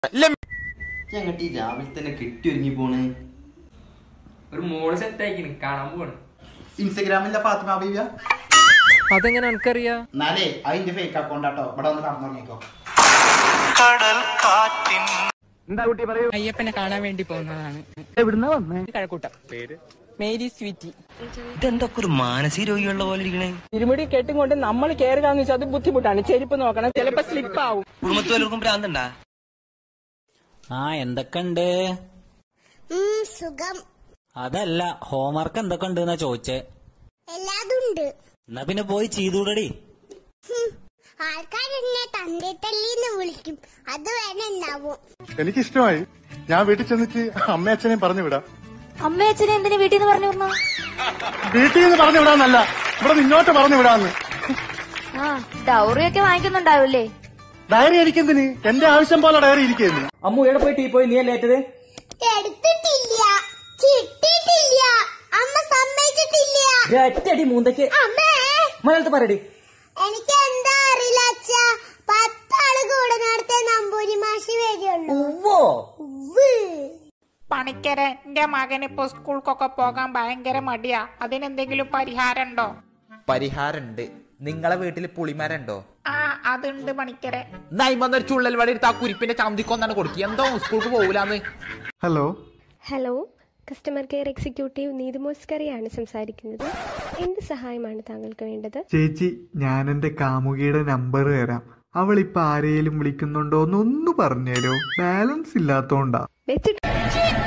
ഞങ്ങട്ട് ഈ രാവിലെ തന്നെ കെട്ടി ഒരുങ്ങി പോണ് ഒരു മോള് സെറ്റ് ആയിക്കിന് കാണാൻ പോവാണ് ഇൻസ്റ്റഗ്രാമിലെ ഫാത്തിമ ബീവിയ അതെങ്ങനെ എനിക്കറിയാ എന്നാലേ അതിന്റെ ഫേക്ക് അക്കൗണ്ട് ആട്ടോ ഇവിടെ ഒന്ന് കടന്നുറങ്ങിക്കോ അയ്യപ്പനെ കാണാൻ വേണ്ടി പോകുന്നതാണ് കഴക്കൂട്ടം മേരി സ്വീറ്റി ഇതെന്തൊക്കെ ഒരു മാനസിക രോഗിയുള്ള പോലെ ഇരിക്കണേ ഇരുമുടി കെട്ടും നമ്മൾ കയറുകയെന്ന് വെച്ചാൽ അത് ബുദ്ധിമുട്ടാണ് ചെരുപ്പ് നോക്കണം ചിലപ്പോ സ്ലിപ്പ് ആവും കുടുംബത്തിൽ വല്ലവർക്കും ഭ്രാന്തണ്ടാ ആ എന്തൊക്കെണ്ട് ഉം, സുഖം അതല്ല ഹോംവർക്ക് എന്തൊക്കെ ഉണ്ട് എന്നാ ചോദിച്ചേ എല്ലാതുണ്ട് എന്നാ പിന്നെ പോയി ചെയ്തൂടടി ആൾക്കാരെന്നെ തന്തേത്തല്ലിന്ന് വിളിക്കും അത് വേണം എന്നാവും എനിക്കിഷ്ടമായി ഞാൻ വീട്ടിൽ ചെന്നിട്ട് അമ്മയച്ഛനെയും പറഞ്ഞു വിടാം അമ്മയച്ഛനെ എന്തിനു വീട്ടിൽ നിന്ന് പറഞ്ഞു വിടണോ വീട്ടിൽ നിന്ന് പറഞ്ഞു വിടാന്നല്ല ഇവിടെ നിന്നോട്ട് പറഞ്ഞു വിടാന്ന് ആ ഡൗറിയൊക്കെ വാങ്ങിക്കുന്നുണ്ടാവില്ലേ ഡയറി എനിക്കെന്തിന് എന്റെ ആവശ്യം പോലെ ഡയറി ഇരിക്കുന്നു അമ്മു എവിടെ പോയി ടീ പോയി നീ അല്ലേ ഏറ്റത് എടുത്തിട്ടില്ല കിട്ടിയിട്ടില്ല അമ്മ സമ്മതിച്ചിട്ടില്ല ഒറ്റടി മൂന്തയ്ക്ക് അമ്മേ മലയാളത്തിൽ പറയടി എനിക്ക് എന്താ അറിയില്ല അച്ഛാ പത്താള് കൂടെ നടത്തിയ നമ്പൂരി മാഷി വരികയുള്ളൂ ഉവ്വ്. പണിക്കരെ എന്റെ മകന് ഇപ്പൊ സ്കൂൾക്കൊക്കെ പോകാൻ ഭയങ്കര മടിയാ അതിനെന്തെങ്കിലും പരിഹാരം ഉണ്ടോ പരിഹാരമുണ്ട് നിങ്ങളെ വീട്ടിൽ പുളിമരണ്ടോ ആ അതുണ്ട് പണിക്കരെ നൈമന്നൊരു ചുള്ളൽ വടി എടുത്ത് ആ കുരിപ്പിന്റെ ചന്തിക്കൊന്നാണ് കൊടുക്കുക എന്തോ സ്കൂൾക്ക് പോകൂലെന്ന് hello hello customer care executive നീതുമോസ്കറിയാണ് സംസാരിക്കുന്നത് എന്ത് സഹായമാണ് താങ്കൾക്ക് വേണ്ടത് ചേച്ചി ഞാൻ എന്റെ കാമുകിയുടെ നമ്പർ തരാം അവൾ ഇപ്പൊ ആരെയും വിളിക്കുന്നുണ്ടോ എന്നൊന്ന് പറഞ്ഞുതരോ ബാലൻസ് ഇല്ലാത്തോണ്ടാ വെച്ചിട്ട്